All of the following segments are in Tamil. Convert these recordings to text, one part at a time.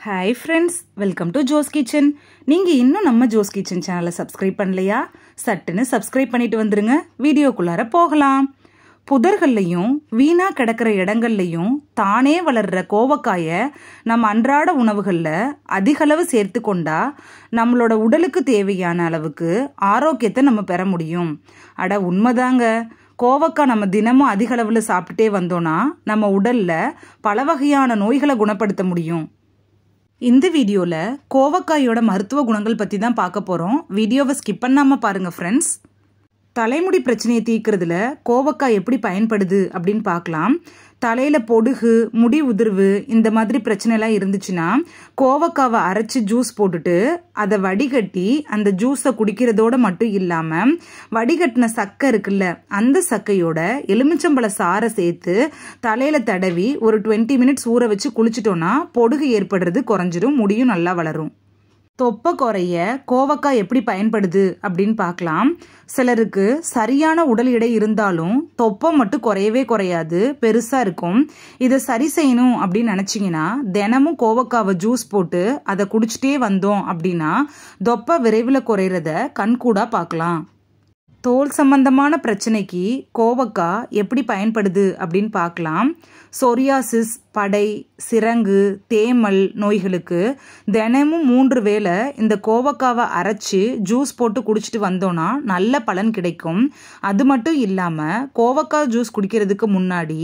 hi friends welcome to Jo's kitchen நீங்கள் இன்னும் நம்ம ஜோஸ் கிச்சன் சேனலை சப்ஸ்கிரைப் பண்ணலையா சட்டுன்னு சப்ஸ்கிரைப் பண்ணிட்டு வந்துருங்க வீடியோக்குள்ளார போகலாம் புதர்கள்லையும் வீணா கிடக்கிற இடங்கள்லையும் தானே வளர்ற கோவக்காயை நம்ம அன்றாட உணவுகளில் அதிகளவு சேர்த்து கொண்டா நம்மளோட உடலுக்கு தேவையான அளவுக்கு ஆரோக்கியத்தை நம்ம பெற முடியும் அட உண்மைதாங்க கோவக்காய் நம்ம தினமும் அதிக அளவில் சாப்பிட்டுட்டே வந்தோம்னா நம்ம உடல்ல பல வகையான நோய்களை குணப்படுத்த முடியும் இந்த வீடியோவில் கோவக்காயோட மருத்துவ குணங்கள் பற்றி தான் பார்க்க போகிறோம் வீடியோவை ஸ்கிப் பண்ணாமல் பாருங்கள் ஃப்ரெண்ட்ஸ் தலைமுடி பிரச்சனையை தீர்க்கறதுல கோவக்காய் எப்படி பயன்படுது அப்படின்னு பார்க்கலாம் தலையில் பொடுகு முடி உதிர்வு இந்த மாதிரி பிரச்சனைலாம் இருந்துச்சுன்னா கோவக்காவை அரைச்சி ஜூஸ் போட்டுட்டு அதை வடிகட்டி அந்த ஜூஸை குடிக்கிறதோட மட்டும் இல்லாமல் வடிகட்டின சக்கை இருக்குல்ல அந்த சக்கையோட எலுமிச்சம்பழ சாரை சேர்த்து தலையில் தடவி ஒரு டுவெண்ட்டி மினிட்ஸ் ஊற வச்சு குளிச்சிட்டோன்னா பொடுகு ஏற்படுறது குறைஞ்சிரும் முடியும் நல்லா வளரும் தொப்பை குறைய கோவக்காய் எப்படி பயன்படுது அப்படின்னு பார்க்கலாம் சிலருக்கு சரியான உடல் எடை இருந்தாலும் தொப்பை மட்டும் குறையவே குறையாது பெருசாக இருக்கும் இதை சரி செய்யணும் அப்படின்னு நினச்சிங்கன்னா தினமும் கோவக்காவை ஜூஸ் போட்டு அதை குடிச்சிட்டே வந்தோம் அப்படின்னா தொப்பை விரைவில் குறையிறத கண்கூடாக பார்க்கலாம் தோல் சம்பந்தமான பிரச்சனைக்கு கோவக்காய் எப்படி பயன்படுது அப்படின்னு பார்க்கலாம் சொரியாசிஸ் படை சிரங்கு தேமல் நோய்களுக்கு தினமும் மூன்று வேளை இந்த கோவக்காவை அரைச்சி ஜூஸ் போட்டு குடிச்சிட்டு வந்தோன்னா நல்ல பலன் கிடைக்கும் அது மட்டும் இல்லாமல் கோவக்காய் ஜூஸ் குடிக்கிறதுக்கு முன்னாடி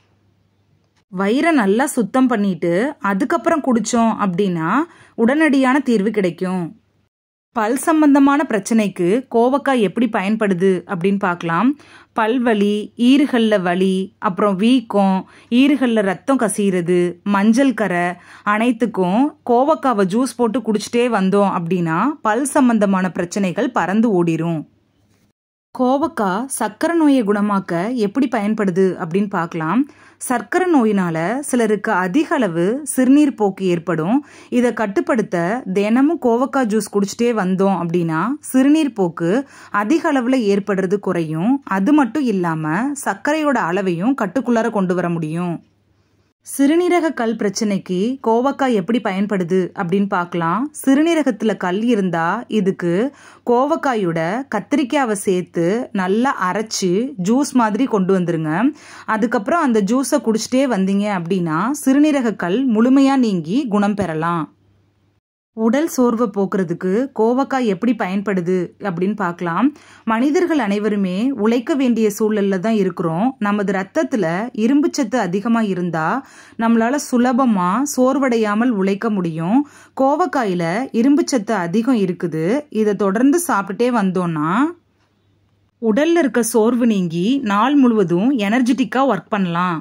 வயிறை நல்லா சுத்தம் பண்ணிட்டு அதுக்கப்புறம் குடித்தோம் அப்படின்னா உடனடியான தீர்வு கிடைக்கும் பல் சம்பந்தமான பிரச்சனைக்கு கோவக்காய் எப்படி பயன்படுது அப்படின்னு பார்க்கலாம் பல்வலி ஈறுகளில் வலி அப்புறம் வீக்கம் ஈறுகளில் ரத்தம் கசிகிறது மஞ்சள் கரை அனைத்துக்கும் கோவக்காவை ஜூஸ் போட்டு குடிச்சிட்டே வந்தோம் அப்படின்னா பல் சம்பந்தமான பிரச்சனைகள் பறந்து ஓடிரும் கோவக்காய் சர்க்கரை நோயை குணமாக்க எப்படி பயன்படுது அப்படின்னு பார்க்கலாம் சர்க்கரை நோயினால சிலருக்கு அதிக அளவு சிறுநீர் போக்கு ஏற்படும் இதை கட்டுப்படுத்த தினமும் கோவக்காய் ஜூஸ் குடிச்சிட்டே வந்தோம் அப்படின்னா சிறுநீர் போக்கு அதிக அளவில் ஏற்படுறது குறையும் அது மட்டும் இல்லாமல் சர்க்கரையோட அளவையும் கட்டுக்குள்ளார கொண்டு வர முடியும் சிறுநீரக கல் பிரச்சனைக்கு கோவக்காய் எப்படி பயன்படுது அப்படின்னு பார்க்கலாம் சிறுநீரகத்தில் கல் இருந்தா இதுக்கு கோவக்காயோட கத்திரிக்காவை சேர்த்து நல்லா அரைச்சி ஜூஸ் மாதிரி கொண்டு வந்துருங்க அதுக்கப்புறம் அந்த ஜூஸை குடிச்சிட்டே வந்தீங்க அப்படின்னா சிறுநீரக கல் முழுமையாக நீங்கி குணம் பெறலாம் உடல் சோர்வை போக்குறதுக்கு கோவக்காய் எப்படி பயன்படுது அப்படின்னு பார்க்கலாம் மனிதர்கள் அனைவருமே உழைக்க வேண்டிய சூழல்ல தான் இருக்கிறோம் நமது ரத்தத்துல இரும்புச்சத்து அதிகமாக இருந்தா நம்மளால சுலபமா சோர்வடையாமல் உழைக்க முடியும் கோவக்காயில இரும்புச்சத்து அதிகம் இருக்குது இதை தொடர்ந்து சாப்பிட்டுட்டே வந்தோம்னா உடல்ல இருக்க சோர்வு நீங்கி நாள் முழுவதும் எனர்ஜெட்டிக்கா ஒர்க் பண்ணலாம்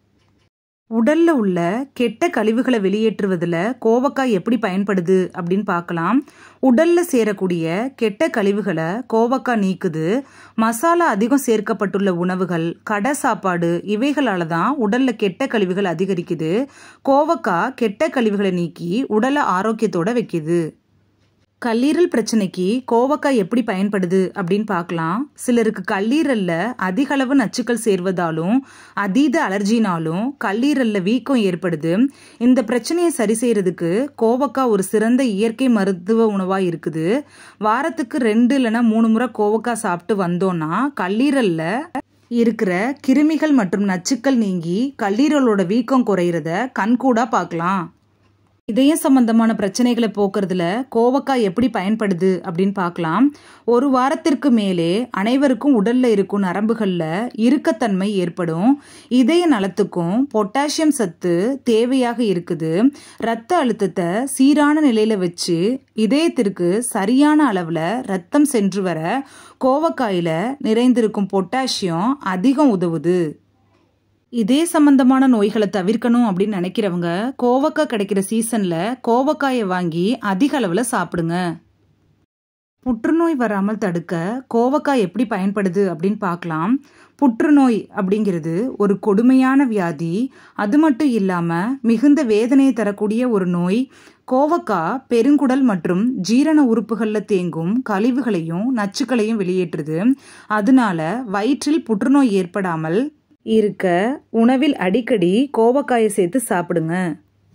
உடல்ல உள்ள கெட்ட கழிவுகளை வெளியேற்றுவதில் கோவக்காய் எப்படி பயன்படுது அப்படின்னு பார்க்கலாம் உடல்ல சேரக்கூடிய கெட்ட கழிவுகளை கோவக்காய் நீக்குது மசாலா அதிகம் சேர்க்கப்பட்டுள்ள உணவுகள் கடை சாப்பாடு இவைகளால தான் உடல்ல கெட்ட கழிவுகள் அதிகரிக்குது கோவக்காய் கெட்ட கழிவுகளை நீக்கி உடலை ஆரோக்கியத்தோட வைக்குது கல்லீரல் பிரச்சனைக்கு கோவக்காய் எப்படி பயன்படுது அப்படின்னு பார்க்கலாம் சிலருக்கு கல்லீரல்ல அதிக அளவு நச்சுக்கள் சேர்வதாலும் அதீத அலர்ஜினாலும் கல்லீரல்ல வீக்கம் ஏற்படுது இந்த பிரச்சனையை சரி செய்யறதுக்கு கோவக்காய் ஒரு சிறந்த இயற்கை மருத்துவ உணவா இருக்குது வாரத்துக்கு ரெண்டு இல்லைன்னா மூணு முறை கோவக்காய் சாப்பிட்டு வந்தோம்னா கல்லீரல்ல இருக்கிற கிருமிகள் மற்றும் நச்சுக்கள் நீங்கி கல்லீரலோட வீக்கம் குறையிறத கண்கூடா பார்க்கலாம் இதய சம்பந்தமான பிரச்சனைகளை போக்குறதுல கோவக்காய் எப்படி பயன்படுது அப்படின்னு பார்க்கலாம் ஒரு வாரத்திற்கு மேலே அனைவருக்கும் உடல்ல இருக்கும் நரம்புகள்ல இறுக்கத்தன்மை ஏற்படும் இதய நலத்துக்கும் பொட்டாசியம் சத்து தேவையாக இருக்குது ரத்த அழுத்தத்தை சீரான நிலையில வச்சு இதயத்திற்கு சரியான அளவுல ரத்தம் சென்று வர கோவக்காயில நிறைந்திருக்கும் பொட்டாசியம் அதிகம் உதவுது இதே சம்பந்தமான நோய்களை தவிர்க்கணும் அப்படின்னு நினைக்கிறவங்க கோவக்காய் கிடைக்கிற சீசன்ல கோவக்காயை வாங்கி அதிக அளவில் சாப்பிடுங்க புற்றுநோய் வராமல் தடுக்க கோவக்காய் எப்படி பயன்படுது அப்படின்னு பார்க்கலாம் புற்றுநோய் அப்படிங்கிறது ஒரு கொடுமையான வியாதி அது மட்டும் இல்லாமல் மிகுந்த வேதனையை தரக்கூடிய ஒரு நோய் கோவக்காய் பெருங்குடல் மற்றும் ஜீரண உறுப்புகளில் தேங்கும் கழிவுகளையும் நச்சுக்களையும் வெளியேற்றுது அதனால வயிற்றில் புற்றுநோய் ஏற்படாமல் இருக்க உணவில் அடிக்கடி கோவக்காயை சேர்த்து சாப்பிடுங்க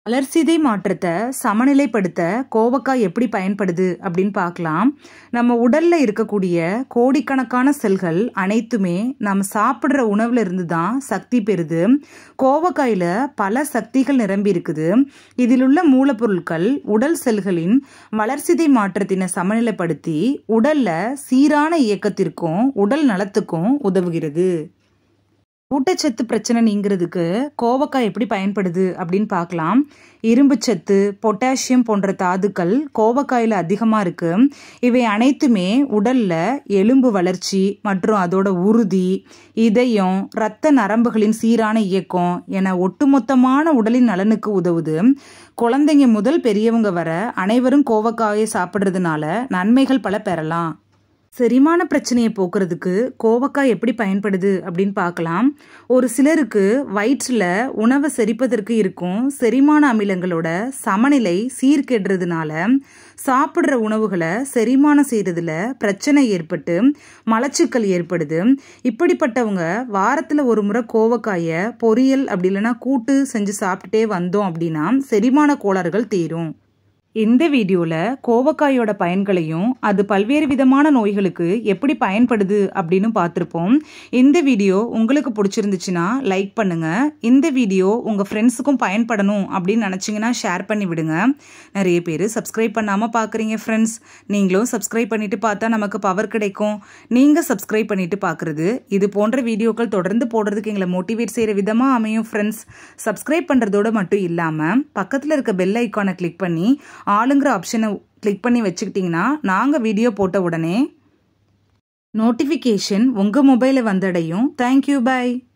வளர்சிதை மாற்றத்தை சமநிலைப்படுத்த கோவக்காய் எப்படி பயன்படுது அப்படின்னு பார்க்கலாம் நம்ம உடல்ல இருக்கக்கூடிய கோடிக்கணக்கான செல்கள் அனைத்துமே நம்ம சாப்பிட்ற உணவுல இருந்து தான் சக்தி பெறுது கோவக்காயில பல சக்திகள் நிரம்பி இருக்குது இதில் உள்ள மூலப்பொருட்கள் உடல் செல்களின் வளர்சிதை மாற்றத்தினை சமநிலைப்படுத்தி உடல்ல சீரான இயக்கத்திற்கும் உடல் நலத்துக்கும் உதவுகிறது ஊட்டச்சத்து பிரச்சனை நீங்கிறதுக்கு கோவக்காய் எப்படி பயன்படுது அப்படின்னு பார்க்கலாம் இரும்புச்சத்து பொட்டாசியம் போன்ற தாதுக்கள் கோவக்காயில் அதிகமாக இருக்கு இவை அனைத்துமே உடல்ல எலும்பு வளர்ச்சி மற்றும் அதோட உறுதி இதயம் இரத்த நரம்புகளின் சீரான இயக்கம் என ஒட்டுமொத்தமான உடலின் நலனுக்கு உதவுது குழந்தைங்க முதல் பெரியவங்க வர அனைவரும் கோவக்காயை சாப்பிட்றதுனால நன்மைகள் பல பெறலாம் செரிமான பிரச்சனையை போக்குறதுக்கு கோவக்காய் எப்படி பயன்படுது அப்படின்னு பார்க்கலாம் ஒரு சிலருக்கு வயிற்றில் உணவை செரிப்பதற்கு இருக்கும் செரிமான அமிலங்களோட சமநிலை சீர்கெடுறதுனால சாப்பிட்ற உணவுகளை செரிமானம் செய்கிறதுல பிரச்சனை ஏற்பட்டு மலச்சிக்கல் ஏற்படுது இப்படிப்பட்டவங்க வாரத்தில் ஒரு முறை கோவக்காயை பொரியல் அப்படி இல்லைன்னா கூட்டு செஞ்சு சாப்பிட்டுட்டே வந்தோம் அப்படின்னா செரிமான கோளாறுகள் தீரும் இந்த வீடியோவில் கோவக்காயோட பயன்களையும் அது பல்வேறு விதமான நோய்களுக்கு எப்படி பயன்படுது அப்படின்னு பார்த்துருப்போம் இந்த வீடியோ உங்களுக்கு பிடிச்சிருந்துச்சுன்னா லைக் பண்ணுங்க இந்த வீடியோ உங்கள் ஃப்ரெண்ட்ஸுக்கும் பயன்படணும் அப்படின்னு நினச்சிங்கன்னா ஷேர் பண்ணி விடுங்க நிறைய பேர் சப்ஸ்கிரைப் பண்ணாமல் பார்க்குறீங்க ஃப்ரெண்ட்ஸ் நீங்களும் சப்ஸ்கிரைப் பண்ணிட்டு பார்த்தா நமக்கு பவர் கிடைக்கும் நீங்கள் சப்ஸ்கிரைப் பண்ணிட்டு பார்க்குறது இது போன்ற வீடியோக்கள் தொடர்ந்து போடுறதுக்கு எங்களை மோட்டிவேட் செய்கிற விதமாக அமையும் ஃப்ரெண்ட்ஸ் சப்ஸ்கிரைப் பண்ணுறதோட மட்டும் இல்லாமல் பக்கத்தில் இருக்க பெல் ஐக்கானை கிளிக் பண்ணி ஆளுங்கிற ஆப்ஷனை கிளிக் பண்ணி வச்சுக்கிட்டிங்கன்னா நாங்கள் வீடியோ போட்ட உடனே நோட்டிஃபிகேஷன் உங்கள் மொபைலில் வந்தடையும் தேங்க்யூ பாய்